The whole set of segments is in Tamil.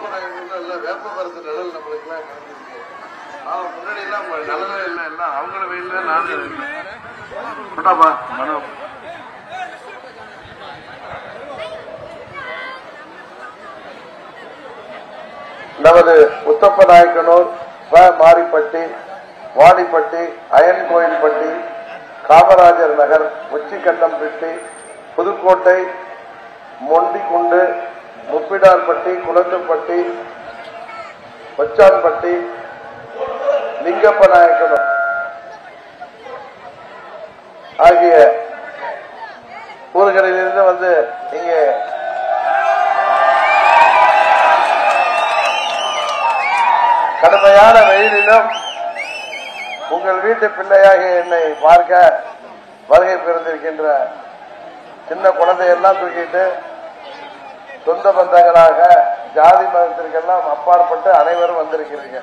உத்தப்பநாயகம் இல்ல வேப்ப மரத்து நிழல் நம்மளுக்கு எல்லாம் கிடைச்சிருக்கு ஆமா முன்னாடி எல்லாம் நிழலே இல்லை எல்லாம் அவங்கள வெயில்ல நானும் போட்டாப்பா மனோ நமது உத்தப்ப நாயக்கனூர் வ மாரிப்பட்டி வாடிப்பட்டி அயன் கோயில்பட்டி காமராஜர் நகர் உச்சிக்கண்டம்பட்டி புதுக்கோட்டை மொண்டிக்குண்டு முப்பிடார்பட்டி குளத்துப்பட்டி கொச்சான்பட்டி லிங்கப்ப நாயக்கனூர் ஆகிய ஊர்களிலிருந்து வந்து இங்கே கடுமையான வெயிலிலும் உங்கள் வீட்டு பிள்ளையாகிய என்னை பார்க்க வருகை பிறந்திருக்கின்ற சின்ன குழந்தையெல்லாம் தூக்கிட்டு சொந்த பந்தங்களாக ஜாதி மதத்திற்கெல்லாம் அப்பாற்பட்டு அனைவரும் வந்திருக்கிறீங்க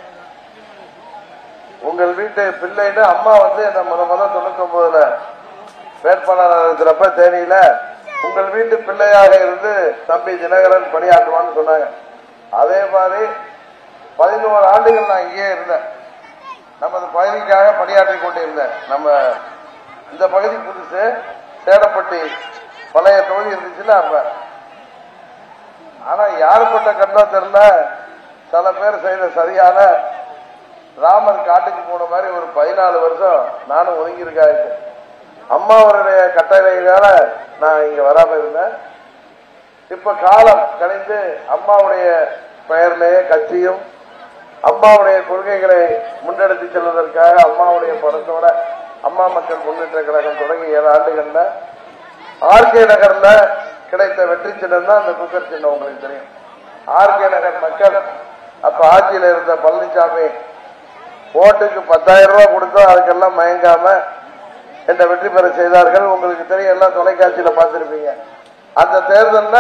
உங்கள் வீட்டு பிள்ளைன்னு அம்மா வந்து என்ன முத முத தொண்ணூத்தி ஒன்பதுல வேட்பாளர் இருக்கிறப்ப தேனியில உங்கள் வீட்டு பிள்ளையாக இருந்து தம்பி தினகரன் பணியாற்றுவான்னு சொன்னாங்க அதே மாதிரி பதினோரு ஆண்டுகள் நான் இங்கேயே இருந்தேன் நமது பகுதிக்காக பணியாற்றி கொண்டிருந்தேன் நம்ம இந்த பகுதி புதுசு சேடப்பட்டி பழைய தொகுதி இருந்துச்சுன்னா அப்ப ஆனா யாருப்பட்ட கண்ணோ தெரியல சில பேர் செய்த சரியான ராமர் காட்டுக்கு போன மாதிரி ஒரு பதினாலு வருஷம் நானும் ஒதுங்கி இருக்காரு அம்மாவருடைய கட்டளையினால நான் இங்க வராம இருந்தேன் இப்ப காலம் கழிந்து அம்மாவுடைய பெயர்லேயே கட்சியும் அம்மாவுடைய கொள்கைகளை முன்னெடுத்து செல்வதற்காக அம்மாவுடைய படத்தோட அம்மா மக்கள் முன்னேற்ற கழகம் தொடங்கி ஏழு ஆண்டுகள்ல ஆர்கே நகர்ல கிடைத்த வெற்றி சின்னம் தான் அந்த குக்கர் சின்னம் உங்களுக்கு தெரியும் ஆர்கே நகர் மக்கள் அப்ப ஆட்சியில இருந்த பழனிசாமி ஓட்டுக்கு பத்தாயிரம் ரூபாய் கொடுத்தோம் அதுக்கெல்லாம் மயங்காம என்ன வெற்றி பெற செய்தார்கள் உங்களுக்கு தெரியும் எல்லாம் தொலைக்காட்சியில பார்த்திருப்பீங்க அந்த தேர்தல்ல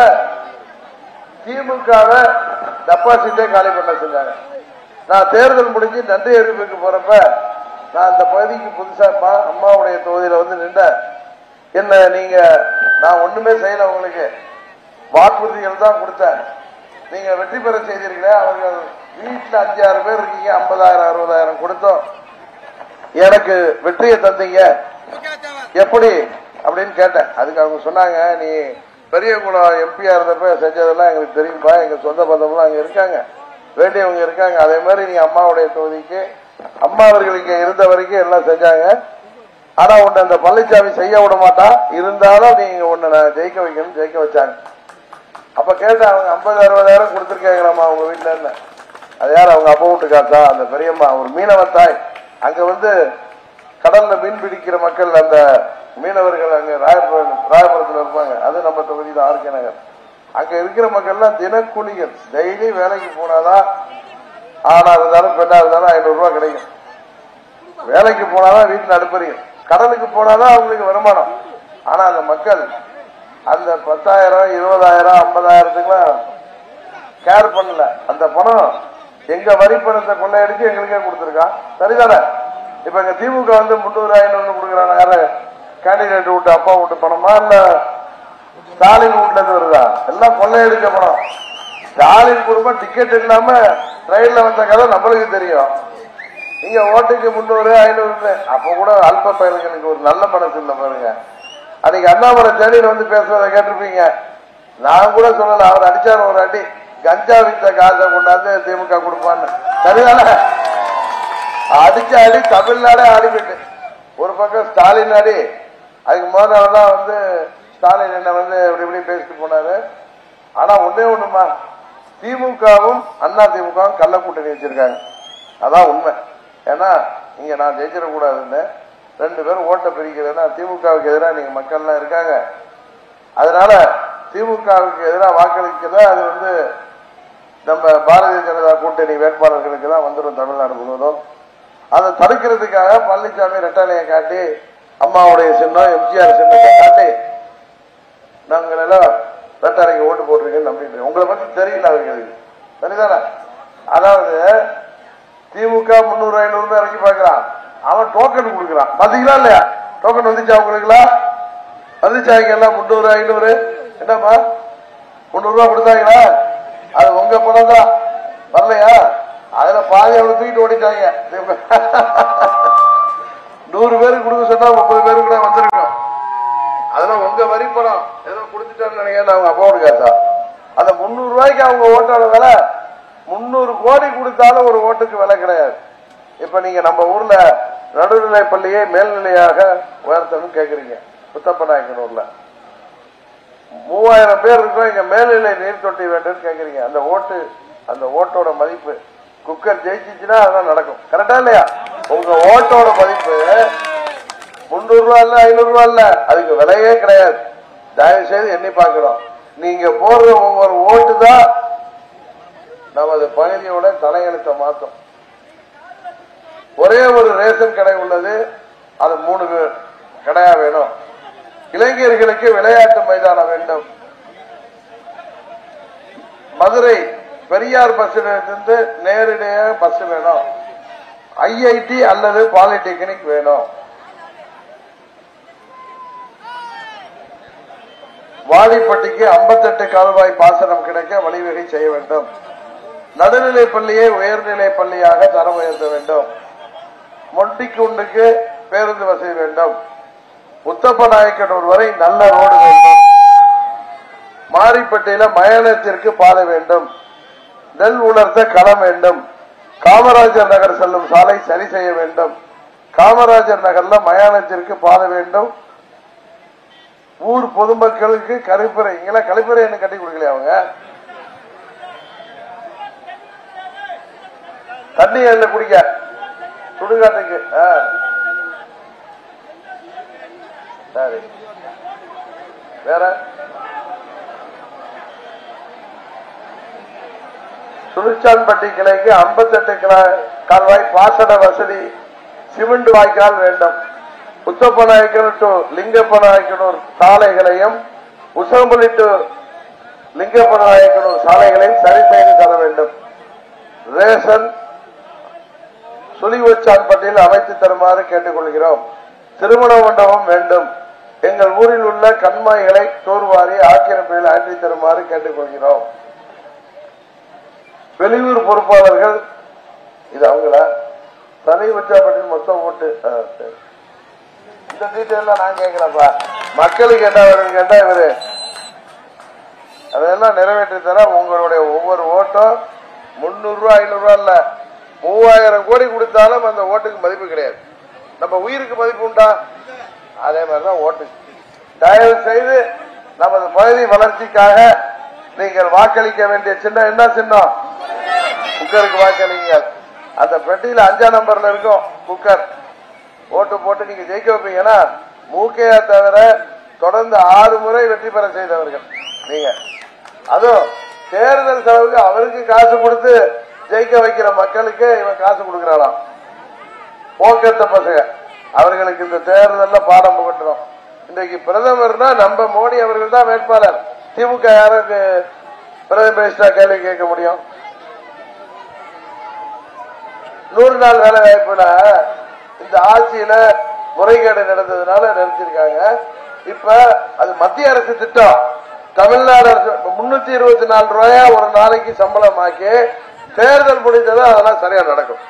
திமுகவை டெபாசிட்டே காலி பண்ண செஞ்சாங்க நான் தேர்தல் முடிஞ்சு நன்றி அறிவிப்புக்கு போறப்ப நான் அந்த பகுதிக்கு புதுசா அம்மா- அம்மாவுடைய தொகுதியில வந்து நின்றேன் என்ன நீங்க நான் ஒண்ணுமே செய்யல உங்களுக்கு வாக்குறுதிகள் தான் கொடுத்தேன் நீங்க வெற்றி பெற செய்தீர்களே அவர்கள் வீட்டுல அஞ்சு ஆறு பேர் இருக்கீங்க ஐம்பதாயிரம் அறுபதாயிரம் கொடுத்தோம் எனக்கு வெற்றியை தந்தீங்க எப்படி அப்படின்னு கேட்டேன் அதுக்கு அவங்க சொன்னாங்க நீ பெரியகுளம் எம்பியா இருந்தப்ப செஞ்சதெல்லாம் எங்களுக்கு தெரியும்பா எங்க சொந்த பந்தம்லாம் அங்க இருக்காங்க வேண்டியவங்க இருக்காங்க அதே மாதிரி நீங்க அம்மாவுடைய தொகுதிக்கு அம்மா அவர்கள் இங்க இருந்த வரைக்கும் எல்லாம் செஞ்சாங்க ஆனா உன்னை அந்த பழனிசாமி செய்ய விட மாட்டான் இருந்தாலும் நீங்க உன்னை நான் ஜெயிக்க வைக்கணும் ஜெயிக்க வச்சாங்க அப்ப கேட்டேன் அவங்க ஐம்பது அறுபதாயிரம் கொடுத்துருக்காங்களாம்மா அவங்க வீட்டுல இருந்து அது யார் அவங்க அப்பா வீட்டு காசா அந்த பெரியம்மா ஒரு மீனவ தாய் அங்க வந்து கடல்ல மீன் பிடிக்கிற மக்கள் அந்த மீனவர்கள் அங்க ராயபுரம் ராயபுரத்துல இருப்பாங்க அது நம்ம தொகுதி தான் ஆர்கே நகர் அங்க இருக்கிற மக்கள்லாம் தினக்கூலிகள் டெய்லி வேலைக்கு போனாதான் ஆணா இருந்தாலும் பெண்ணா இருந்தாலும் ஐநூறு ரூபாய் கிடைக்கும் வேலைக்கு போனாதான் வீட்டுல அடுப்பறியும் கடலுக்கு போனாதான் அவங்களுக்கு வருமானம் ஆனா அந்த மக்கள் அந்த பத்தாயிரம் இருபதாயிரம் ஐம்பதாயிரத்துக்குலாம் கேர் பண்ணல அந்த பணம் எங்க வரி பணத்தை கொள்ளையடிச்சு எங்களுக்கே கொடுத்துருக்கான் சரிதானே இப்ப எங்க திமுக வந்து முன்னூறு ஐநூறு கொடுக்குறாங்க யாரு கேண்டிடேட் விட்டு அப்பா விட்டு பணமா இல்ல ஸ்டாலின் வீட்டுல இருந்து வருதா எல்லாம் கொள்ளையடிச்ச பணம் ஸ்டாலின் குடும்பம் டிக்கெட் இல்லாம ட்ரெயின்ல வந்த கதை நம்மளுக்கு தெரியும் நீங்க ஓட்டுக்கு முன்னூறு ஐநூறு அப்ப கூட அல்ப பயலுக்கு ஒரு நல்ல மனசு இல்ல பாருங்க அன்னைக்கு அண்ணாமலை தேனியில வந்து பேசுறத கேட்டிருப்பீங்க நான் கூட சொல்லல அவர் அடிச்சாரு ஒரு அடி கஞ்சா வித்த காசை கொண்டாந்து திமுக கொடுப்பான்னு சரிதானே அடிச்ச அடி தமிழ்நாடே ஆடிக்கிட்டு ஒரு பக்கம் ஸ்டாலின் அடி அதுக்கு முதல்ல தான் வந்து ஸ்டாலின் என்ன வந்து இப்படி இப்படி பேசிட்டு போனாரு ஆனா ஒண்ணே ஒண்ணுமா திமுகவும் அண்ணா திமுகவும் கள்ள கூட்டணி வச்சிருக்காங்க அதான் உண்மை ஏன்னா இங்க நான் ஜெயிச்சிடக்கூடாதுன்னு ரெண்டு பேரும் ஓட்ட பிரிக்கிறதுனா திமுகவுக்கு எதிராக நீங்க மக்கள்லாம் இருக்காங்க அதனால திமுகவுக்கு எதிராக வாக்களிக்கிறதா அது வந்து நம்ம பாரதிய ஜனதா கூட்டணி வேட்பாளர்களுக்கு தான் வந்துடும் தமிழ்நாடு முழுவதும் அதை தடுக்கிறதுக்காக பழனிசாமி ரெட்டாலையை காட்டி அம்மாவுடைய சின்னம் எம்ஜிஆர் சின்னத்தை காட்டி நாங்கள் எல்லாம் ரெட்டாலைக்கு ஓட்டு போட்டிருக்கேன்னு நம்பிட்டு உங்களை பத்தி தெரியல அவங்களுக்கு சரிதானே அதாவது திமுக முன்னூறு ஐநூறு இறக்கி பார்க்கறான் அவன் டோக்கன் கொடுக்குறான் பாத்தீங்களா இல்லையா டோக்கன் வந்துச்சா உங்களுக்குலாம் வந்துச்சா இங்க எல்லாம் முன்னூறு ஐநூறு என்னப்பா முன்னூறு ரூபா கொடுத்தாங்களா அது உங்க பணம் தான் வரலையா அதுல பாதி அவங்க தூக்கிட்டு ஓடிட்டாங்க நூறு பேருக்கு கொடுக்க சொன்னா முப்பது பேருக்கு கூட வந்திருக்கும் அதுல உங்க வரி பணம் ஏதோ கொடுத்துட்டான்னு நினைக்கிறேன் அவங்க அப்பாவோட கேட்டா அந்த முந்நூறு ரூபாய்க்கு அவங்க ஓட்டோட விலை முந்நூறு கோடி கொடுத்தாலும் ஒரு ஓட்டுக்கு விலை கிடையாது இப்ப நீங்க நம்ம ஊர்ல நடுநிலை பள்ளியை மேல்நிலையாக உயர்த்தணும்னு கேக்குறீங்க புத்தப்ப நாயக்கனூர்ல மூவாயிரம் பேர் இருக்கோம் இங்க மேல்நிலை நீர் தொட்டி வேண்டும் கேக்குறீங்க அந்த ஓட்டு அந்த ஓட்டோட மதிப்பு குக்கர் ஜெயிச்சிச்சுன்னா அதெல்லாம் நடக்கும் கரெக்டா இல்லையா உங்க ஓட்டோட மதிப்பு முந்நூறு ரூபா இல்ல ஐநூறு ரூபா இல்ல அதுக்கு விலையே கிடையாது தயவு செய்து எண்ணி பார்க்கிறோம் நீங்க போடுற ஒவ்வொரு ஓட்டு தான் நமது பகுதியோட தலையெழுத்த மாத்தம் ஒரே ஒரு ரேஷன் கடை உள்ளது அது மூணு பேர் கடையா வேணும் இளைஞர்களுக்கு விளையாட்டு மைதானம் வேண்டும் மதுரை பெரியார் பஸ் நிலையத்திலிருந்து நேரடியாக பஸ் வேணும் ஐஐடி அல்லது பாலிடெக்னிக் வேணும் வாடிப்பட்டிக்கு 58 கால்வாய் பாசனம் கிடைக்க வழிவகை செய்ய வேண்டும் நடுநிலை பள்ளியை உயர்நிலை பள்ளியாக தரம் உயர்த்த வேண்டும் மொண்டிக்குண்டுக்கு பேருந்து வசதி வேண்டும் முத்தப்ப நாயக்கனூர் வரை நல்ல ரோடு வேண்டும் மாரிப்பட்டியில மயானத்திற்கு பாதை வேண்டும் நெல் உலர்த்த களம் வேண்டும் காமராஜர் நகர் செல்லும் சாலை சரி செய்ய வேண்டும் காமராஜர் நகர்ல மயானத்திற்கு பாதை வேண்டும் ஊர் பொதுமக்களுக்கு கழிப்பறை இங்கெல்லாம் கழிப்பறை என்ன கட்டி கொடுக்கலையா அவங்க தண்ணி அதுல குடிக்க சுடுகாட்டுக்கு ஆ. சரி வேற சுழிச்சான்பட்டி கிளைக்கு 58 கிலா- கால்வாய் பாசன வசதி சிமெண்ட் வாய்க்கால் வேண்டும் உத்தப்ப நாயக்கனூர் டு லிங்கப்ப நாயக்கனூர் சாலைகளையும் உசம்பலி டு லிங்கப்ப நாயக்கனூர் சாலைகளையும் சரி செய்து தர வேண்டும் ரேஷன் சுழிவச்சான்பட்டியில் அமைத்து தருமாறு கேட்டுக்கொள்கிறோம் திருமண மண்டபம் வேண்டும் எங்கள் ஊரில் உள்ள கண்மாய்களை தூர்வாரி ஆக்கிரமிப்பில் ஆற்றி தருமாறு கேட்டுக்கொள்கிறோம் வெளியூர் பொறுப்பாளர்கள் இது அவங்களா தனி வச்சாப்பட்டியில் மொத்தம் ஓட்டு ஆ, சரி. இந்த டீட்டெயிலாம் நான் கேட்கலப்பா மக்களுக்கு என்ன வரும்னு கேட்டா இவரு அதெல்லாம் நிறைவேற்றி தர உங்களுடைய ஒவ்வொரு ஓட்டும் முன்னூறு ரூபாய் ஐநூறு ரூபாய் இல்ல மூவாயிரம் கோடி கொடுத்தாலும் அந்த ஓட்டுக்கு மதிப்பு கிடையாது நம்ம உயிருக்கு மதிப்பு உண்டா அதே மாதிரிதான் ஓட்டு தயவு செய்து நமது பகுதி வளர்ச்சிக்காக நீங்கள் வாக்களிக்க வேண்டிய சின்னம் என்ன சின்னம் குக்கருக்கு வாக்களிங்க அந்த பெட்டியில அஞ்சாம் நம்பர்ல இருக்கும் குக்கர் ஓட்டு போட்டு நீங்க ஜெயிக்க வைப்பீங்கன்னா மூக்கையா தவிர தொடர்ந்து ஆறு முறை வெற்றி பெற செய்தவர்கள் நீங்க அதுவும் தேர்தல் செலவுக்கு அவருக்கு காசு கொடுத்து ஜெயிக்க வைக்கிற மக்களுக்கு இவன் காசு கொடுக்கிறானாம் போக்கத்த பசங்க அவர்களுக்கு இந்த தேர்தல்ல பாடம் புகட்டுறோம் இன்றைக்கு பிரதமர்னா நம்ம மோடி அவர்கள் தான் வேட்பாளர் திமுக யாருக்கு பிரதம மினிஸ்டரா கேள்வி கேட்க முடியும் நூறு நாள் வேலை வாய்ப்புல இந்த ஆட்சியில முறைகேடு நடந்ததுனால நிறுத்திருக்காங்க இப்ப அது மத்திய அரசு திட்டம் தமிழ்நாடு அரசு முன்னூத்தி இருபத்தி நாலு ரூபாயா ஒரு நாளைக்கு சம்பளமாக்கி தேர்தல் முடிந்தது அதெல்லாம் சரியா நடக்கும்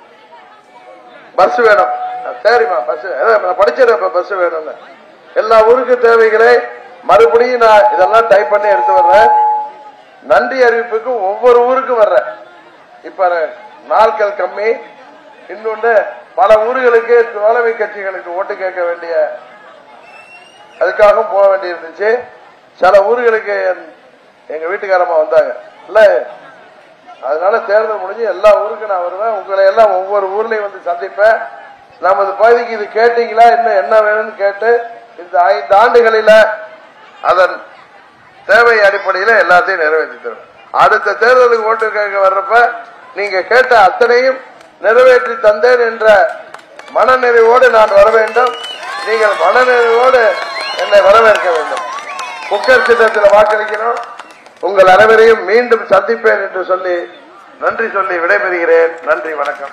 பஸ் வேணும் சரிம்மா பஸ் படிச்சிருப்ப பஸ் வேணும்னு எல்லா ஊருக்கு தேவைகளை மறுபடியும் நான் இதெல்லாம் டைப் பண்ணி எடுத்து வர்றேன் நன்றி அறிவிப்புக்கு ஒவ்வொரு ஊருக்கும் வர்றேன் இப்ப நாட்கள் கம்மி இன்னொன்னு பல ஊர்களுக்கு தோழமை கட்சிகளுக்கு ஓட்டு கேட்க வேண்டிய அதுக்காகவும் போக வேண்டி இருந்துச்சு சில ஊர்களுக்கு என்- எங்க வீட்டுக்காரம்மா வந்தாங்க இல்ல அதனால தேர்தல் முடிஞ்சு எல்லா ஊருக்கும் நான் வருவேன் உங்களை எல்லாம் ஒவ்வொரு ஊர்லயும் வந்து சந்திப்பேன் நமது பகுதிக்கு இது கேட்டீங்களா இன்னும் என்ன வேணும்னு கேட்டு இந்த ஐந்து ஆண்டுகளில அதன் தேவை அடிப்படையில எல்லாத்தையும் நிறைவேற்றி தரும் அடுத்த தேர்தலுக்கு ஓட்டு கேட்க வர்றப்ப நீங்க கேட்ட அத்தனையும் நிறைவேற்றி தந்தேன் என்ற மனநிறைவோடு நான் வர வேண்டும் நீங்கள் மனநிறைவோடு என்னை வரவேற்க வேண்டும் குக்கர் சின்னத்தில் வாக்களிக்கணும் உங்கள் அனைவரையும் மீண்டும் சந்திப்பேன் என்று சொல்லி நன்றி சொல்லி விடைபெறுகிறேன் நன்றி வணக்கம்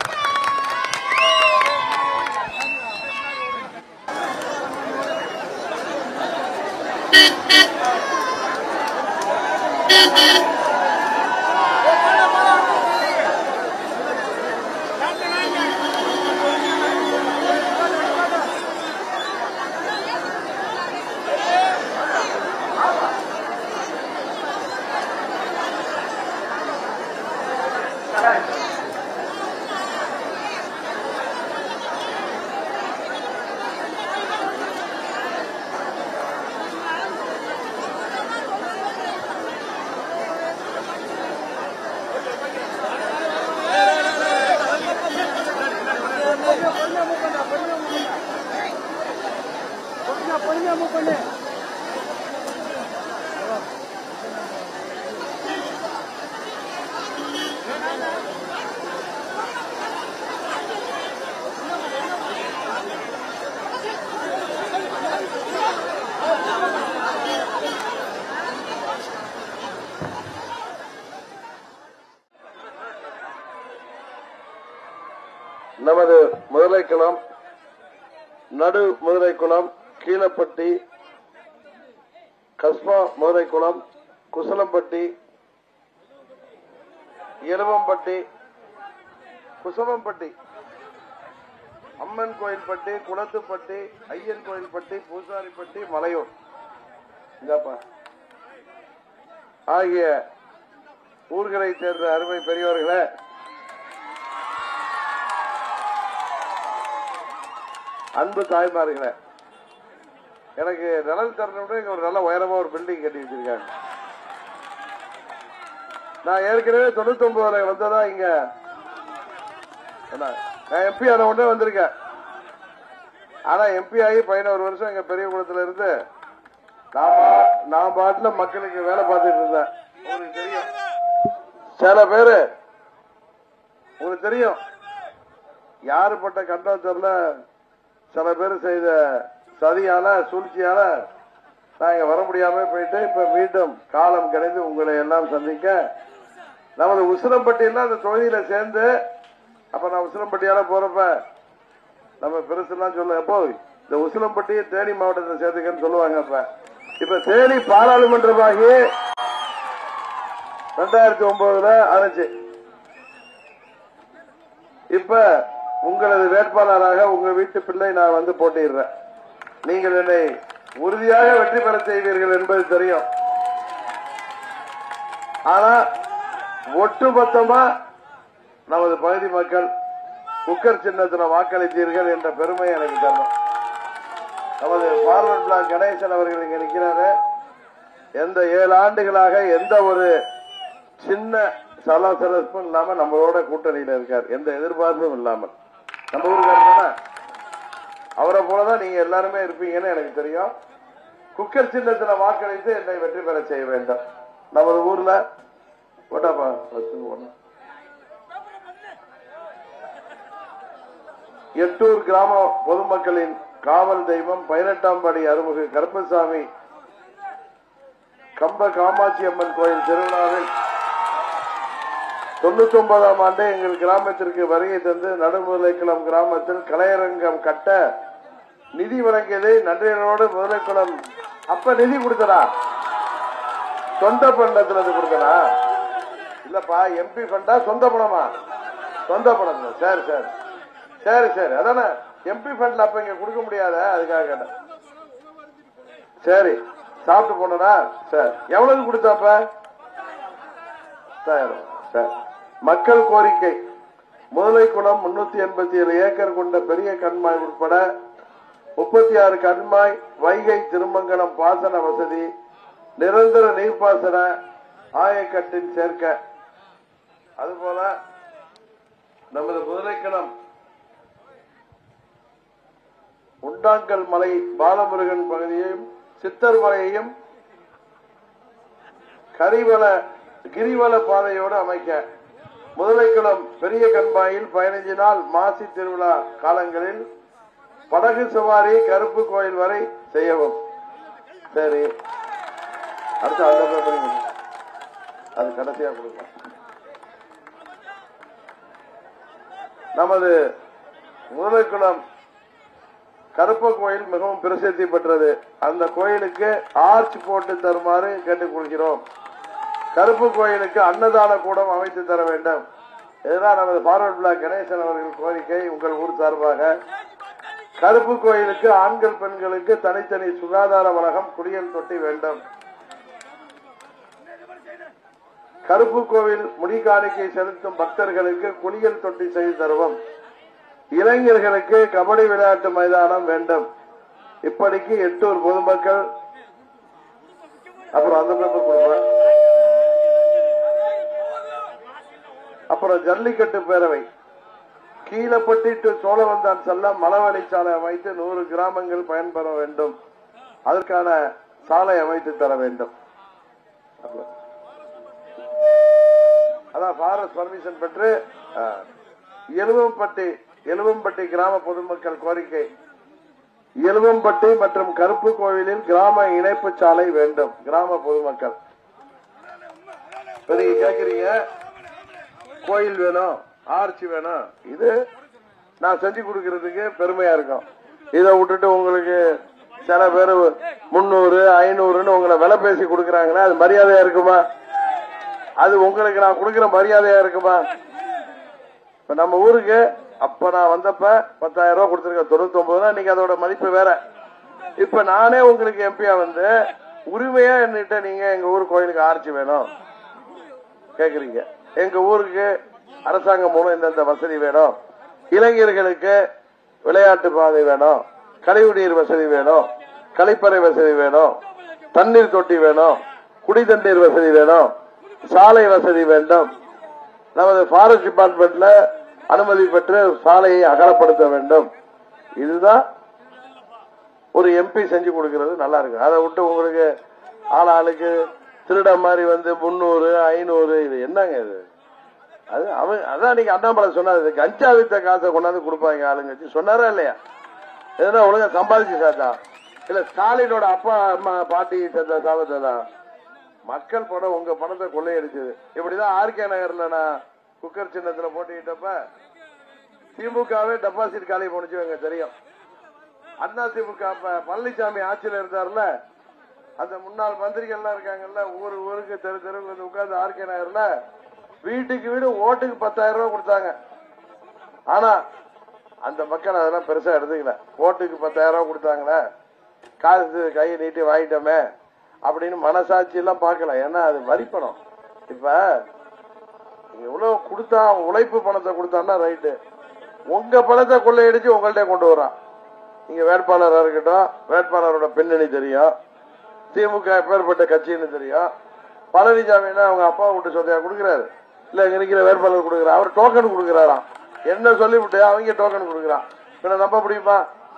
நமது முதலைக்குளம் நடு முதலைக்குளம் கீழப்பட்டி கஸ்பா முதலைக்குளம் குசலம்பட்டி எலுவம்பட்டி குசவம்பட்டி அம்மன் கோயில்பட்டி குளத்துப்பட்டி ஐயன் கோயில்பட்டி பூசாரிப்பட்டி மலையூர் இந்தாப்பா ஆகிய ஊர்களை சேர்ந்த அருமை பெரியவர்களே அன்பு தாய்மார்களே எனக்கு நிழல் தரணும் விட இங்க ஒரு நல்ல உயரமா ஒரு பில்டிங் கட்டி வச்சிருக்காங்க நான் ஏற்கனவே தொண்ணூத்தி ஒன்பதுல வந்ததா இங்க என்ன, நான் எம்பி ஆன உடனே வந்திருக்கேன் ஆனா எம்பி ஆகி பதினோரு வருஷம் எங்க பெரிய குளத்துல இருந்து நான் பா- நான் பாட்டுல மக்களுக்கு வேலை பார்த்துட்டு இருந்தேன் உங்களுக்கு தெரியும் சில பேரு உங்களுக்கு தெரியும் யாருப்பட்ட கண்டம் தெரியல சில பேர் செய்த சதியால சூழ்ச்சியால நான் இங்க வர முடியாம போயிட்டு இப்ப மீண்டும் காலம் கிடைந்து உங்களை எல்லாம் சந்திக்க நமது உசிலம்பட்டியெல்லாம் அந்த தொகுதியில சேர்ந்து அப்ப நான் உசிலம்பட்டியால போறப்ப நம்ம பெருசுலாம் சொல்ல எப்போ இந்த உசிலம்பட்டியை தேனி மாவட்டத்தை சேர்த்துக்கன்னு சொல்லுவாங்க அப்ப இப்ப தேனி பாராளுமன்றமாகி ரெண்டாயிரத்தி ஒன்பதுல ஆச்சு இப்ப உங்களது வேட்பாளராக உங்க வீட்டு பிள்ளை நான் வந்து போட்டியிடுறேன் நீங்கள் என்னை உறுதியாக வெற்றி பெற செய்வீர்கள் என்பது தெரியும் ஆனா ஒட்டுமொத்தமா நமது பகுதி மக்கள் குக்கர் சின்னத்துல வாக்களித்தீர்கள் என்ற பெருமை எனக்கு தரணும் நமது பார்வர்ட் பிளாக் கணேசன் அவர்கள் இங்க நிற்கிறாரு எந்த ஏழு ஆண்டுகளாக எந்த ஒரு சின்ன சலசலப்பும் இல்லாம நம்மளோட கூட்டணியில இருக்கார் எந்த எதிர்பார்ப்பும் இல்லாமல் நம்ம ஊருக்காரர் தானே அவரை போலதான் நீங்க எல்லாருமே இருப்பீங்கன்னு எனக்கு தெரியும் குக்கர் சின்னத்துல வாக்களித்து என்னை வெற்றி பெற செய்ய வேண்டும் நமது ஊர்ல ஓட்டாப்பா first ஒண்ணு. எட்டூர் கிராம பொதுமக்களின் காவல் தெய்வம் பதினெட்டாம் படி அருள்மிகு கருப்பசாமி கம்ப காமாட்சி அம்மன் கோயில் திருவிழாவில் தொண்ணூத்தி ஒன்பதாம் ஆண்டு எங்கள் கிராமத்திற்கு வருகை தந்து நடுமுதலைக்குளம் கிராமத்தில் கலையரங்கம் கட்ட நிதி வழங்கியதை நன்றியோடு முதலைக்குளம் அப்ப நிதி கொடுத்தனா சொந்த பண்டத்துல இருந்து கொடுத்தனா இல்லப்பா எம்பி ஃபண்டா சொந்த பணமா சொந்த பணத்துல சரி சரி சரி சரி அதானே எம்பி ஃபண்ட்ல அப்ப இங்க கொடுக்க முடியாத அதுக்காக கேட்டேன் சரி சாப்பிட்டு போனா சரி எவ்வளவு கொடுத்தாப்ப சரி சரி மக்கள் கோரிக்கை முதலைக்குளம் முன்னூத்தி எண்பத்தி ஏழு ஏக்கர் கொண்ட பெரிய கண்மாய் உட்பட முப்பத்தி ஆறு கண்மாய் வைகை திருமங்கலம் பாசன வசதி நிரந்தர நீர்ப்பாசன ஆயக்கட்டின் சேர்க்க அதுபோல நமது முதலைக்குளம் உண்டாங்கல் மலை பாலமுருகன் பகுதியையும் சித்தர் மலையையும் கரிவல கிரிவல பாதையோடு அமைக்க முதலைக்குளம் பெரிய கண்பாயில் பதினைஞ்சு நாள் மாசி திருவிழா காலங்களில் படகு சவாரி கருப்பு கோயில் வரை செய்யவும் சரி அடுத்து அந்த paper யும் கொடுங்க. அது கடைசியா கொடுக்கலாம் நமது முதலைக்குளம் கருப்ப கோயில் மிகவும் பிரசித்தி பெற்றது அந்த கோயிலுக்கு ஆர்ச் போட்டு தருமாறு கேட்டுக்கொள்கிறோம் கருப்பு கோயிலுக்கு அன்னதான கூடம் அமைத்து தர வேண்டும் இதுதான் நமது பார்வர்ட் பிளாக் கணேசன் அவர்கள் கோரிக்கை உங்கள் ஊர் சார்பாக கருப்பு கோயிலுக்கு ஆண்கள் பெண்களுக்கு தனித்தனி சுகாதார வளகம் குடியல் தொட்டி வேண்டும் கருப்பு கோவில் முடிகாணிக்கை செலுத்தும் பக்தர்களுக்கு குளியல் தொட்டி செய்து தருவோம் இளைஞர்களுக்கு கபடி விளையாட்டு மைதானம் வேண்டும் இப்படிக்கு எட்டூர் பொதுமக்கள் அப்புறம் அந்த பேப்பர் கொடுப்பேன் அப்புறம் ஜல்லிக்கட்டு பேரவை கீழப்பட்டி டு சோழவந்தான் செல்ல மலவழிச்சாலை அமைத்து நூறு கிராமங்கள் பயன்பெற வேண்டும் அதற்கான சாலை அமைத்து தர வேண்டும் அதான் ஃபாரஸ்ட் பர்மிஷன் பெற்று ஆ, எலுவம்பட்டி எலுவம்பட்டி கிராம பொதுமக்கள் கோரிக்கை எலுவம்பட்டி மற்றும் கருப்பு கோவிலில் கிராம இணைப்பு சாலை வேண்டும் கிராம பொதுமக்கள் இப்ப நீங்க கேக்குறீங்க கோயில் வேணும் ஆர்ச்சி வேணும் இது நான் செஞ்சு கொடுக்கறதுக்கு பெருமையா இருக்கும் இதை விட்டுட்டு உங்களுக்கு சில பேர் முன்னூறு ஐநூறுன்னு உங்களை விலை பேசி கொடுக்கறாங்களே அது மரியாதையா இருக்குமா அது உங்களுக்கு நான் கொடுக்கிற மரியாதையா இருக்குமா இப்ப நம்ம ஊருக்கு அப்ப நான் வந்தப்ப பத்தாயிரம் ரூபாய் கொடுத்துருக்கேன் தொண்ணூத்தி ஒன்பது இன்னைக்கு அதோட மதிப்பு வேற இப்ப நானே உங்களுக்கு எம்பியா வந்து உரிமையா என்கிட்ட நீங்க எங்க ஊர் கோயிலுக்கு ஆர்ச்சி வேணும் கேக்குறீங்க எங்க ஊருக்கு அரசாங்கம் மூலம் இந்தந்த வசதி வேணும் இளைஞர்களுக்கு விளையாட்டு பாதை வேணும் கழிவுநீர் வசதி வேணும் கழிப்பறை வசதி வேணும் தண்ணீர் தொட்டி வேணும் குடி தண்ணீர் வசதி வேணும் சாலை வசதி வேண்டும் நமது ஃபாரஸ்ட் டிபார்ட்மெண்ட்ல அனுமதி பெற்று சாலையை அகலப்படுத்த வேண்டும் இதுதான் ஒரு எம்பி செஞ்சு கொடுக்கிறது நல்லா இருக்கு அதை விட்டு உங்களுக்கு ஆள் ஆளுக்கு திருட மாதிரி வந்து முந்நூறு ஐநூறு இது என்னங்க இது அது அவன் அதான் நீங்க அண்ணாமலை சொன்னாரு கஞ்சா வித்த காசை கொண்டாந்து கொடுப்பாங்க ஆளுங்க சொன்னாரா இல்லையா எதுனா ஒழுங்கா சம்பாதிச்சு சேர்த்தா இல்ல ஸ்டாலினோட அப்பா அம்மா பாட்டி சேர்த்த சாபத்தை தான் மக்கள் பணம் உங்க பணத்தை கொள்ளையடிச்சது இப்படிதான் ஆர்கே நகர்ல நான் குக்கர் சின்னத்துல போட்டுக்கிட்டப்ப திமுகவே டெபாசிட் காலி போனுச்சு எங்க தெரியும் அண்ணா திமுக அப்ப பழனிசாமி ஆட்சியில இருந்தாருல அந்த முன்னாள் மந்திரிகள் எல்லாம் இருக்காங்கல்ல ஊரு ஊருக்கு தெரு தெருவில் வந்து உட்கார்ந்து ஆர்கே நகர்ல வீட்டுக்கு வீடு ஓட்டுக்கு பத்தாயிரம் ரூபாய் கொடுத்தாங்க ஆனா அந்த மக்கள் அதெல்லாம் பெருசா எடுத்துக்கல ஓட்டுக்கு பத்தாயிரம் ரூபாய் கொடுத்தாங்களே காசு கையை நீட்டி வாங்கிட்டோமே அப்படின்னு மனசாட்சி எல்லாம் பார்க்கல ஏன்னா அது வரிப்பணம் இப்ப நீங்க எவ்வளவு கொடுத்தா உழைப்பு பணத்தை கொடுத்தான்னா ரைட்டு உங்க பணத்தை கொள்ளையடிச்சு உங்கள்ட்ட கொண்டு வரான் நீங்க வேட்பாளரா இருக்கட்டும் வேட்பாளரோட பின்னணி தெரியும் திமுக எப்பேற்பட்ட கட்சின்னு தெரியும் பழனிசாமின்னா அவங்க அப்பா விட்டு சொத்தையா கொடுக்குறாரு இல்ல இங்க இருக்கிற வேட்பாளர் கொடுக்குறாரு அவர் டோக்கன் கொடுக்குறாராம் என்ன சொல்லிவிட்டு அவங்க டோக்கன் கொடுக்குறான் பின்ன நம்ப முடியுமா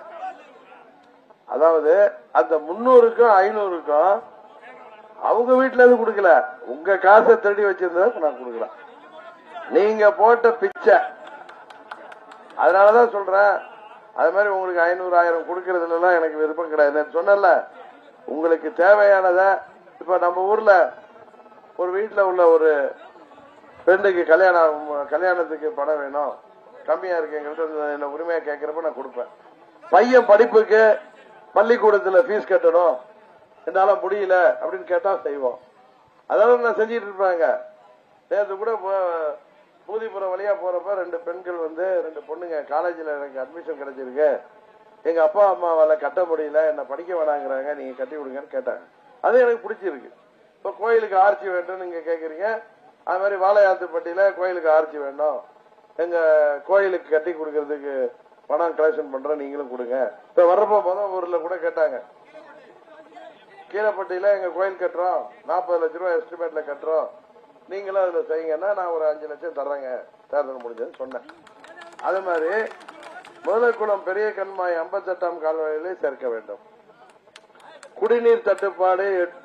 அதாவது அந்த முன்னூறுக்கும் ஐநூறுக்கும் அவங்க வீட்டுல இருந்து கொடுக்கல உங்க காசை திருடி வச்சிருந்தா நான் கொடுக்கலாம் நீங்க போட்ட பிச்சை அதனாலதான் சொல்றேன் அது மாதிரி உங்களுக்கு ஐநூறு ஆயிரம் கொடுக்கறதுல எல்லாம் எனக்கு விருப்பம் கிடையாது நான் சொன்னேன்ல உங்களுக்கு தேவையானத இப்ப நம்ம ஊர்ல ஒரு வீட்டுல உள்ள ஒரு பெண்ணுக்கு கல்யாணம் கல்யாணத்துக்கு பணம் வேணும் கம்மியா இருக்கு எங்கள்கிட்ட என்ன உரிமையா கேட்கறப்ப நான் கொடுப்பேன் பையன் படிப்புக்கு பள்ளிக்கூடத்துல ஃபீஸ் கட்டணும் என்னால முடியல அப்படின்னு கேட்டா செய்வோம் அதெல்லாம் நான் செஞ்சிட்டு இருப்பாங்க நேற்று கூட போ- பூதிபுரம் வழியா போறப்ப ரெண்டு பெண்கள் வந்து ரெண்டு பொண்ணுங்க காலேஜ்ல எனக்கு அட்மிஷன் கிடைச்சிருக்கு எங்க அப்பா அம்மாவால கட்ட முடியல என்ன படிக்க வேணாங்கிறாங்க நீங்க கட்டி விடுங்கன்னு கேட்டாங்க அது எனக்கு பிடிச்சிருக்கு இப்ப கோயிலுக்கு ஆர்ச்சி வேண்டும் நீங்க கேக்குறீங்க அது மாதிரி வாழையாத்துப்பட்டியில கோயிலுக்கு ஆர்ச்சி வேண்டும் எங்க கோயிலுக்கு கட்டி கொடுக்கறதுக்கு பணம் கலெக்ஷன் பண்றோம் நீங்களும் கொடுங்க இப்ப வர்றப்ப முதல் ஊர்ல கூட கேட்டாங்க கீழப்பட்டியில எங்க கோயில் கட்டுறோம் நாற்பது லட்ச ரூபாய் எஸ்டிமேட்ல கட்டுறோம் நீங்களும் அதுல செய்யுங்கன்னா நான் ஒரு அஞ்சு லட்சம் தர்றேங்க தேர்தல் முடிஞ்சதுன்னு சொன்னேன் அது மாதிரி முதலக்குளம் பெரிய கண்மாய் ஐம்பத்தெட்டாம் கால்வாயிலே சேர்க்க வேண்டும் குடிநீர் தட்டுப்பாடு எட்-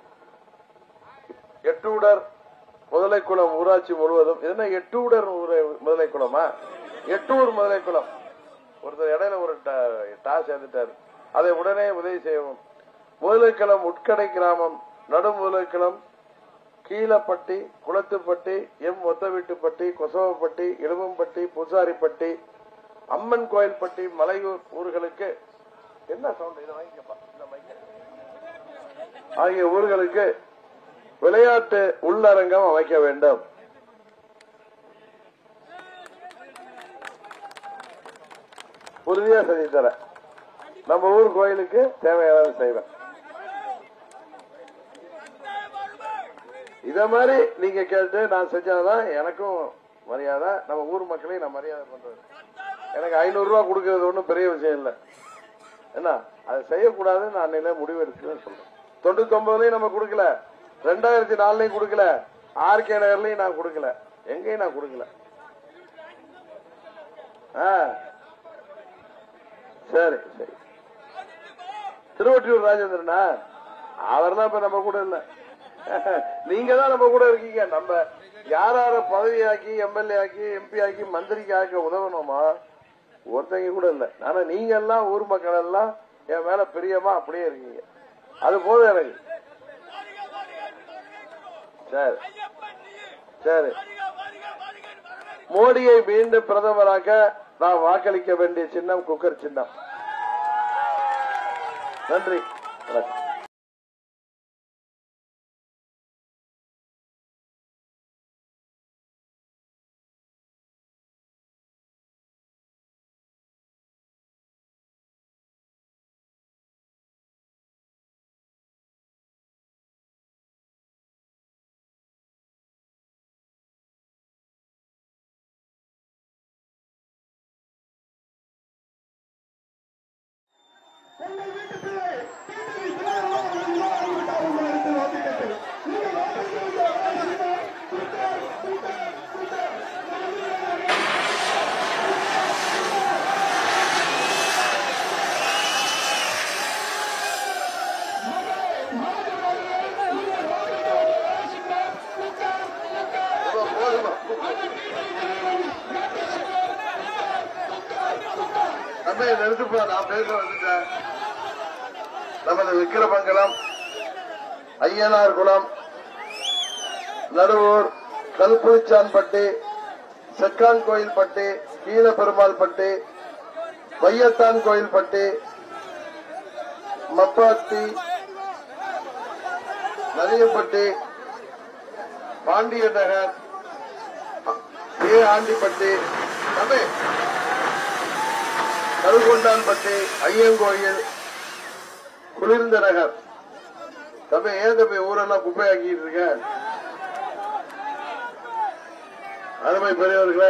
எட்டூடர் முதலைக்குளம் ஊராட்சி முழுவதும் இது என்ன எட்டூடர் ஊர- முதலைக்குளமா எட்டூர் முதலைக்குளம் ஒருத்தர் இடையில ஒரு டா- டா சேர்ந்துட்டாரு அதை உடனே உதவி செய்யவும் முதலைக்குளம் உட்கடை கிராமம் நடு முதலைக்குளம் கீழப்பட்டி குளத்துப்பட்டி எம் ஒத்தவீட்டுப்பட்டி கொசவப்பட்டி இழுவம்பட்டி பூசாரிப்பட்டி அம்மன் கோயில்பட்டி மலையூர் ஊர்களுக்கு என்ன சவுண்ட் இதை வாங்கிக்கப்பா இந்த mic அ. ஆகிய ஊர்களுக்கு விளையாட்டு உள்ளரங்கம் அமைக்க வேண்டும் உறுதியா செஞ்சு தரேன் நம்ம ஊர் கோயிலுக்கு தேவையானது செய்வேன் இத மாதிரி நீங்க கேட்டு நான் செஞ்சாதான் எனக்கும் மரியாதை நம்ம ஊர் மக்களையும் நான் மரியாதை பண்றது எனக்கு ஐநூறு ரூபாய் கொடுக்கறது ஒண்ணும் பெரிய விஷயம் இல்ல என்ன அதை செய்யக்கூடாதுன்னு நான் அன்னையில முடிவு எடுத்துன்னு சொல்றேன் தொண்ணூத்தி ஒன்பதுலயும் நம்ம கொடுக்கல ரெண்டாயிரத்தி நாலுலயும் கொடுக்கல ஆர்கே நகர்லயும் நான் கொடுக்கல எங்கேயும் நான் கொடுக்கல ஆ. சரி சரி திருவொற்றியூர் ராஜேந்திரனா அவர்லாம் இப்ப நம்ம கூட இல்ல நீங்க தான் நம்ம கூட இருக்கீங்க நம்ம யார் யார பதவி ஆக்கி எம்எல்ஏ ஆக்கி எம்பி ஆக்கி மந்திரிக்கு ஆக்க உதவணுமா ஒருத்தங்க கூட இல்ல ஆனா நீங்க எல்லாம் ஊர் மக்கள் எல்லாம் என் மேல பிரியமா அப்படியே இருக்கீங்க அது போதும் எனக்கு சரி சரி மோடியை மீண்டும் பிரதமராக்க நான் வாக்களிக்க வேண்டிய சின்னம் குக்கர் சின்னம் நன்றி வணக்கம் உங்கள் வீட்டு பிள்ளை டிடிவி தினகரன் அவர்கள் உருவாகிவிட்டார் உங்கள் இடத்தில் வாக்குகேட்டு. நீங்கள் வாக்களிக்க வேண்டிய அவகாசம் குக்கர், குக்கர், குக்கர். போதுமா தம்பி நிறுத்துப்பா நான் பேச வந்துட்டேன் நமது விக்கிரமங்கலம் ஐயனார் குளம் நடுவூர் கல்புளிச்சான்பட்டி செக்கான் கோயில்பட்டி கீழ பெருமாள்பட்டி வையத்தான் கோயில்பட்டி மப்பாத்தி நரியப்பட்டி பாண்டிய நகர் ஏ ஆண்டிப்பட்டி தம்பி கருகொண்டான்பட்டி ஐயங்கோயில் குளிர்ந்த நகர் தம்பி ஏன் தம்பி ஊரெல்லாம் குப்பையாக்கிட்டு இருக்க அருமை பெரியவர்களே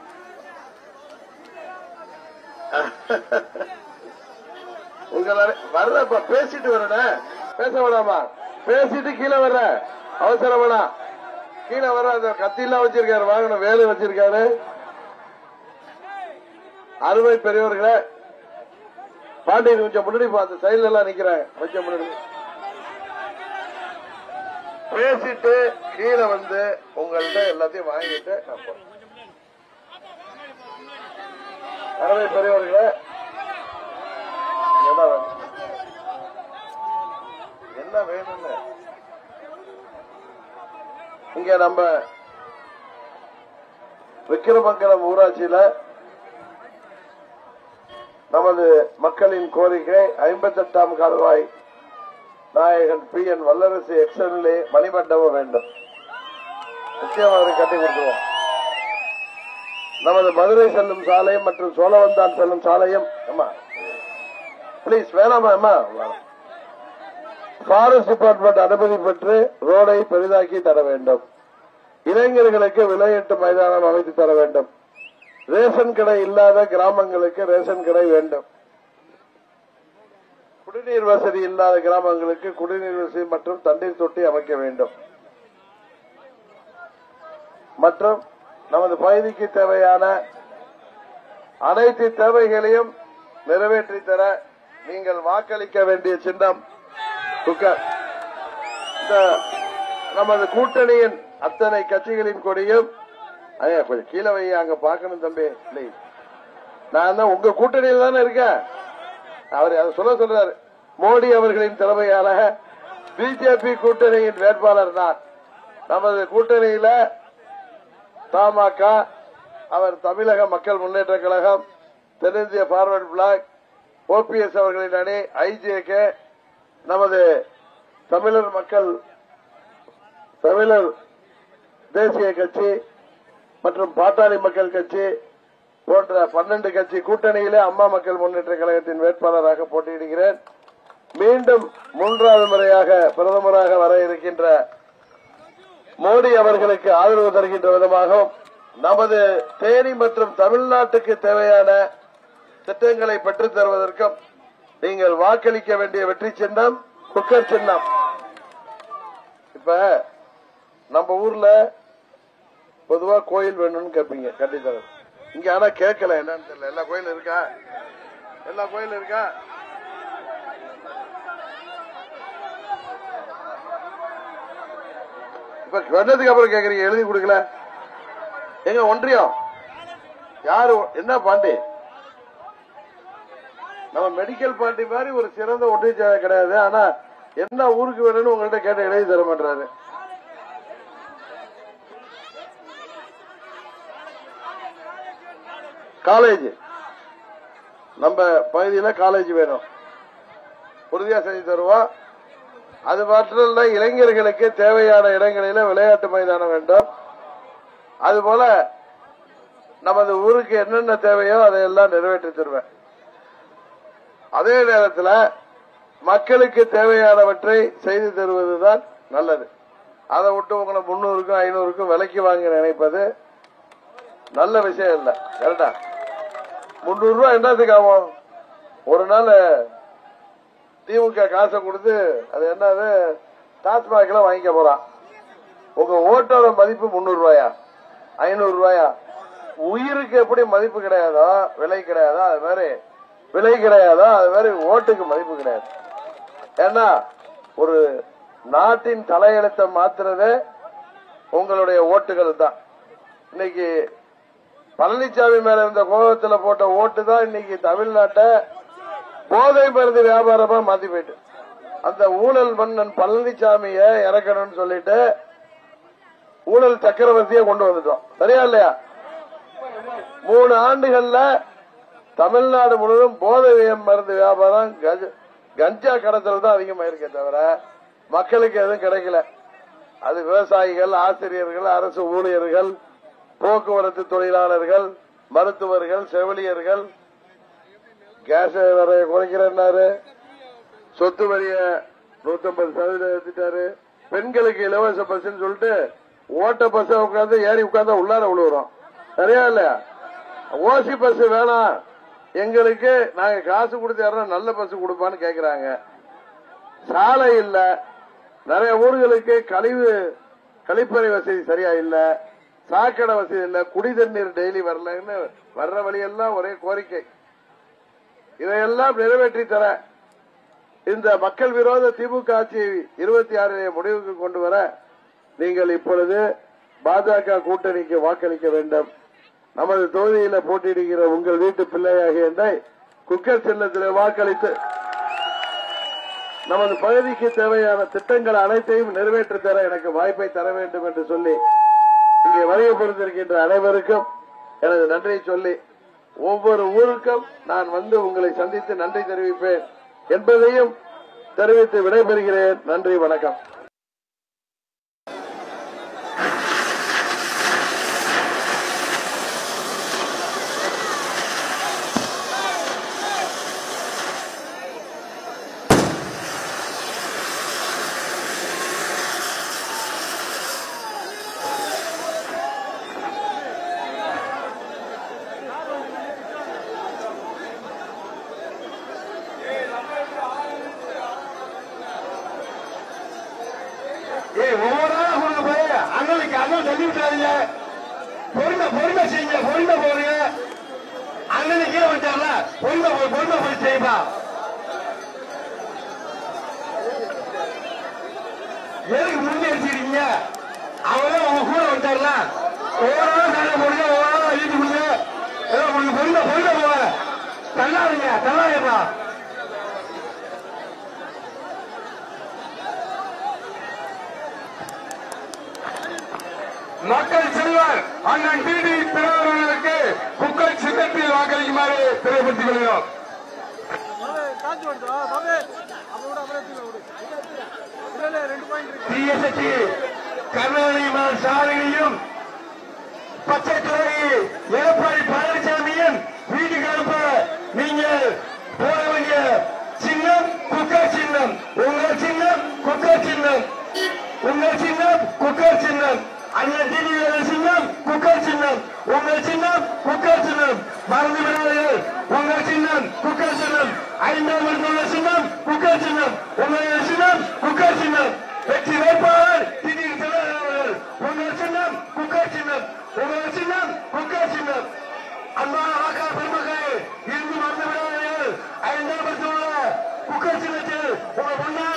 உங்களால வர்றப்ப பேசிட்டு வரணே பேச வேணாமா பேசிட்டு கீழே வர்ற அவசரம் வேணாம் கீழே வர அந்த கத்திலாம் வச்சிருக்காரு வாகனம் வேலை வச்சிருக்காரு அருமை பெரியவர்களே பாண்டியன் கொஞ்சம் முன்னாடி பார்த்து சைடுல எல்லாம் நிக்கிறேன் கொஞ்சம் முன்னாடி பேசிட்டு கீழே வந்து உங்கள்ட்ட எல்லாத்தையும் வாங்கிட்டு நான் போறேன் அருமை பெரியவர்களே என்ன வேணும் என்ன வேணும்னு இங்க நம்ம விக்கிரமங்கலம் ஊராட்சியில நமது மக்களின் கோரிக்கை ஐம்பத்தெட்டாம் கால்வாய் நாயகன் பி என் வல்லரசு எக்ஸனிலே மணிமண்டபம் வேண்டும் நிச்சயமாக அதை கட்டி கொடுத்துருவோம் நமது மதுரை செல்லும் சாலை மற்றும் சோழவந்தான் செல்லும் சாலையும் அம்மா பிளீஸ் வேணாமா அம்மா வேணாம் ஃபாரஸ்ட் டிபார்ட்மெண்ட் அனுமதி பெற்று ரோடை பெரிதாக்கி தர வேண்டும் இளைஞர்களுக்கு விளையாட்டு மைதானம் அமைத்து தர வேண்டும் ரேஷன் கடை இல்லாத கிராமங்களுக்கு ரேஷன் கடை வேண்டும் குடிநீர் வசதி இல்லாத கிராமங்களுக்கு குடிநீர் வசதி மற்றும் தண்ணீர் தொட்டி அமைக்க வேண்டும் மற்றும் நமது பகுதிக்கு தேவையான அனைத்து தேவைகளையும் நிறைவேற்றி தர நீங்கள் வாக்களிக்க வேண்டிய சின்னம் குக்கர் இந்த நமது கூட்டணியின் அத்தனை கட்சிகளின் கொடியும் ஐயா கொஞ்சம் கீழே வை அங்க பார்க்கணும் தம்பி ப்ளீஸ் நான் தான் உங்க கூட்டணியில் தானே இருக்கேன் அவர் அதை சொல்ல சொல்றாரு மோடி அவர்களின் தலைமையான பிஜேபி கூட்டணியின் வேட்பாளர் நான் நமது கூட்டணியில தமாக அவர் தமிழக மக்கள் முன்னேற்ற கழகம் தென்னிந்திய பார்வர்ட் பிளாக் ஓபிஎஸ் அவர்களின் அணி ஐஜேகே நமது தமிழர் மக்கள் தமிழர் தேசிய கட்சி மற்றும் பாட்டாளி மக்கள் கட்சி போன்ற பன்னெண்டு கட்சி கூட்டணியிலே அம்மா மக்கள் முன்னேற்ற கழகத்தின் வேட்பாளராக போட்டியிடுகிறேன் மீண்டும் மூன்றாவது முறையாக பிரதமராக வர இருக்கின்ற மோடி அவர்களுக்கு ஆதரவு தருகின்ற விதமாகவும் நமது தேனி மற்றும் தமிழ்நாட்டுக்கு தேவையான திட்டங்களை பெற்றுத் தருவதற்கும் நீங்கள் வாக்களிக்க வேண்டிய வெற்றி சின்னம் குக்கர் சின்னம் இப்ப நம்ம ஊர்ல பொதுவா கோயில் வேணும்னு கேட்பீங்க கட்டித்தரது இங்க ஆனா கேட்கல என்னன்னு தெரியல எல்லா கோயிலும் இருக்கா எல்லா கோயிலும் இருக்கா இப்ப சொன்னதுக்கு அப்புறம் கேக்குறீங்க எழுதி கொடுக்கல எங்க ஒன்றியம் யாரு என்ன பாண்டி நம்ம மெடிக்கல் பார்ட்டி மாதிரி ஒரு சிறந்த ஒன்றிய செயலர் கிடையாது ஆனா என்ன ஊருக்கு வேணும்னு உங்கள்ட்ட கேட்ட எழுதி தர மாட்டாரு காலேஜ் நம்ம பகுதியில காலேஜ் வேணும் உறுதியா செஞ்சு தருவோம் அது மட்டும் இல்ல இளைஞர்களுக்கு தேவையான இடங்களில விளையாட்டு மைதானம் வேண்டும் அதுபோல நமது ஊருக்கு என்னென்ன தேவையோ அதையெல்லாம் நிறைவேற்றி தருவேன் அதே நேரத்தில் மக்களுக்கு தேவையானவற்றை செய்து தருவதுதான் நல்லது அதை விட்டு உங்களை முன்னூறுக்கும் ஐநூறுக்கும் விலைக்கு வாங்கி நினைப்பது நல்ல விஷயம் இல்ல கரெக்டா முன்னூறு ரூபாய் என்னத்துக்கு ஆகும் ஒரு நாள் திமுக காசை கொடுத்து அது என்னது டாஸ்மாக்ல வாங்கிக்க போறான் உங்க ஓட்டோட மதிப்பு முன்னூறு ரூபாயா ஐநூறு ரூபாயா உயிருக்கு எப்படி மதிப்பு கிடையாதோ விலை கிடையாதோ அது மாதிரி விலை கிடையாதோ அது மாதிரி ஓட்டுக்கு மதிப்பு கிடையாது ஏன்னா ஒரு நாட்டின் தலையெழுத்தை மாத்துறதே உங்களுடைய ஓட்டுகள் தான் இன்னைக்கு பழனிசாமி மேல இருந்த கோபத்துல போட்ட ஓட்டு தான் இன்னைக்கு தமிழ்நாட்டை போதை மருந்து வியாபாரமா மாத்தி போயிட்டு அந்த ஊழல் மன்னன் பழனிசாமிய இறக்கணும்னு சொல்லிட்டு ஊழல் சக்கரவர்த்தியை கொண்டு வந்துட்டோம் சரியா இல்லையா மூணு ஆண்டுகள்ல தமிழ்நாடு முழுவதும் போதை மருந்து வியாபாரம் கஜ- கஞ்சா கடத்தல் தான் அதிகமா இருக்கே தவிர மக்களுக்கு எதுவும் கிடைக்கல அது விவசாயிகள் ஆசிரியர்கள் அரசு ஊழியர்கள் போக்குவரத்து தொழிலாளர்கள் மருத்துவர்கள் செவிலியர்கள் கேஸ் வரைய குறைக்கிறேன்னாரு சொத்து வரிய நூத்தம்பது சதவீதம் எடுத்துட்டாரு பெண்களுக்கு இலவச பஸ் சொல்லிட்டு ஓட்ட பஸ் உட்காந்து ஏறி உட்கார்ந்தா உள்ளார விழுவுறோம் சரியா இல்லையா ஓசி பஸ் வேணாம் எங்களுக்கு நாங்க காசு கொடுத்து யாரும் நல்ல பஸ் கொடுப்பான்னு கேக்குறாங்க சாலை இல்ல நிறைய ஊர்களுக்கு கழிவு கழிப்பறை வசதி சரியா இல்ல சாக்கடை வசதி இல்ல குடி தண்ணீர் டெய்லி வரலன்னு வர்ற வழியெல்லாம் ஒரே கோரிக்கை இதையெல்லாம் நிறைவேற்றி தர இந்த மக்கள் விரோத திமுக ஆட்சியை இருபத்தி ஆறிலே முடிவுக்கு கொண்டு வர நீங்கள் இப்பொழுது பாஜக கூட்டணிக்கு வாக்களிக்க வேண்டும் நமது தொகுதியில போட்டியிடுகிற உங்கள் வீட்டு பிள்ளையாகிய என்னை குக்கர் சின்னத்தில் வாக்களித்து நமது பகுதிக்கு தேவையான திட்டங்கள் அனைத்தையும் நிறைவேற்றி தர எனக்கு வாய்ப்பை தர வேண்டும் என்று சொல்லி இங்கே வருகை புரிந்திருக்கின்ற அனைவருக்கும் எனது நன்றியை சொல்லி ஒவ்வொரு ஊருக்கும் நான் வந்து உங்களை சந்தித்து நன்றி தெரிவிப்பேன் என்பதையும் தெரிவித்து விடைபெறுகிறேன் நன்றி வணக்கம் ஏய் ஒவ்வொரு நாளும் கொண்டு போய் அண்ணனுக்கு அண்ணன் சொல்லி விட்டாருங்க பொறுமை பொறுமை செய்யுங்க பொறுமை போறீங்க அண்ணனுக்கு கீழே விட்டார்ல பொறுமை போய் பொறுமை போய் செய்யுப்பா எதுக்கு முன்னே அடிச்சிருக்கீங்க அவரும் உங்க கூட வந்துட்டார்ல ஒவ்வொரு நாளும் சண்டை போடுங்க ஒவ்வொரு நாளும் அழித்து கொடுங்க ஏதோ உங்களுக்கு பொறுமை பொறுமை போக தள்ளாதுங்க தள்ளாதேப்பா மக்கள் செல்வர் அண்ணன் டிடி திரைவர்களுக்கு குக்கர் சின்னத்தில் வாக்களிக்குமாறு தெரியப்படுத்திக் கொள்கிறோம் காத்து வருதா பாபே அப்ப விட அப்புறம் எடுத்துக்கலாம் விடு இல்ல இல்ல ரெண்டு பாயிண்ட் இருக்கு டிஎஸ்டி கருணாநிதி மலர் சாதனையும் பச்சை துறை எடப்பாடி பழனிசாமியும் வீட்டுக்கு அனுப்ப நீங்கள் போட வேண்டிய சின்னம் குக்கர் சின்னம் உங்கள் சின்னம் குக்கர் சின்னம் உங்கள் சின்னம் குக்கர் சின்னம் அண்ணன் டிடி சின்னம் குக்கர் சின்னம் உங்கள் சின்னம் குக்கர் சின்னம் மறந்து விடாதீர்கள் உங்கள் சின்னம் குக்கர் சின்னம் ஐந்தாம் உள்ள சின்னம் குக்கர் சின்னம் உங்கள் சின்னம் குக்கர் சின்னம் வெற்றி வேட்பாளர் டிடி அவர்கள் உங்கள் சின்னம் குக்கர் சின்னம் உங்கள் சின்னம் குக்கர் சின்னம் அன்பான வாக்காளர் பெருமக்களே இருந்து மறந்து விடாதீர்கள் ஐந்தாம் உள்ள குக்கர் சின்னத்தில் உங்கள் முன்னாள்